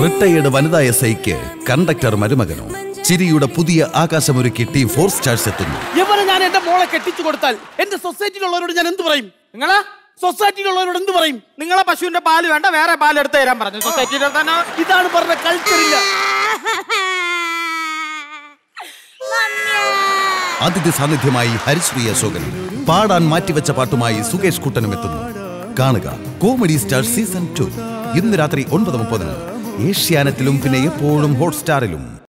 retired വനിതാ S ഐക്ക് conductor മരുമകനോ ചിരിയുടെ പുതിയ ആകാശമൊരുക്കി ടീം ഫോർ സ്റ്റാർസ് എത്തുന്നു ഇവനെ ഞാൻ എന്റെ മോളെ കെട്ടിച്ചു കൊടുത്താൽ എന്റെ സൊസൈറ്റിയിലുള്ളവരോട് ഞാൻ എന്ത് പറയും നിങ്ങള് സൊസൈറ്റിയിലുള്ളവരോട് എന്ത് പറയും നിങ്ങളെ പശുവിന്റെ പാല് വേണ്ട വേറെ പാൽ എടുത്ത് തരാൻ പറഞ്ഞു സൊസൈറ്റിയുടെ തന്നെ ഇതാണ് പറഞ്ഞ കൾച്ചർ ഇല്ല അതിഥി സാന്നിധ്യമായി ഹരിശ്രീ അശോകൻ പാടാൻ മാറ്റിവെച്ച പാട്ടുമായി സുകേഷ് കുട്ടനും എത്തുന്നു കാണുക കോമഡി സ്റ്റാർ സീസൺ ടു ഇന്ന് രാത്രി ഒൻപത് മുപ്പതിന് ഏഷ്യാനെറ്റിലും പിന്നെ എപ്പോഴും ഹോട്ട്സ്റ്റാറിലും